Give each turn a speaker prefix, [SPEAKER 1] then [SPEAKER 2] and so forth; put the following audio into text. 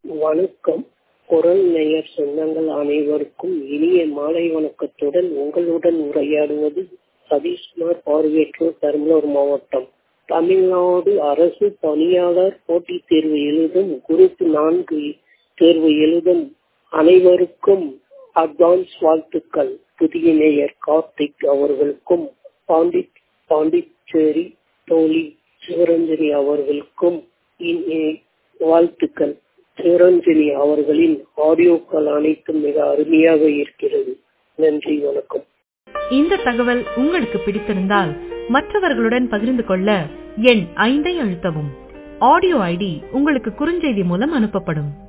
[SPEAKER 1] வணக்கம் குரல் நேயர் சொந்தங்கள் அனைவருக்கும் இனிய மாலை வணக்கத்துடன் உங்களுடன் உரையாடுவது சதீஷ்குமார் பார்வையற்றோர் பெரம்பலூர் மாவட்டம் தமிழ்நாடு அரசு பணியாளர் போட்டித் தேர்வு எழுதும் குரூப் நான்கு தேர்வு எழுதும் அனைவருக்கும் அட்வான்ஸ் வாழ்த்துக்கள் புதிய நேயர் கார்த்திக் அவர்களுக்கும் பாண்டித் பாண்டிச்சேரி தோழி சிவரஞ்சனி அவர்களுக்கும் இனிய வாழ்த்துக்கள் சிவரஞ்சனி அவர்களின் ஆடியோக்கள் அனைத்தும் மிக அருமையாக இருக்கிறது நன்றி வணக்கம்
[SPEAKER 2] இந்த தகவல் உங்களுக்கு பிடித்திருந்தால் மற்றவர்களுடன் பகிர்ந்து கொள்ள எண் ஐந்தை அழுத்தவும் ஆடியோ ஐடி உங்களுக்கு குறுஞ்செய்தி மூலம் அனுப்பப்படும்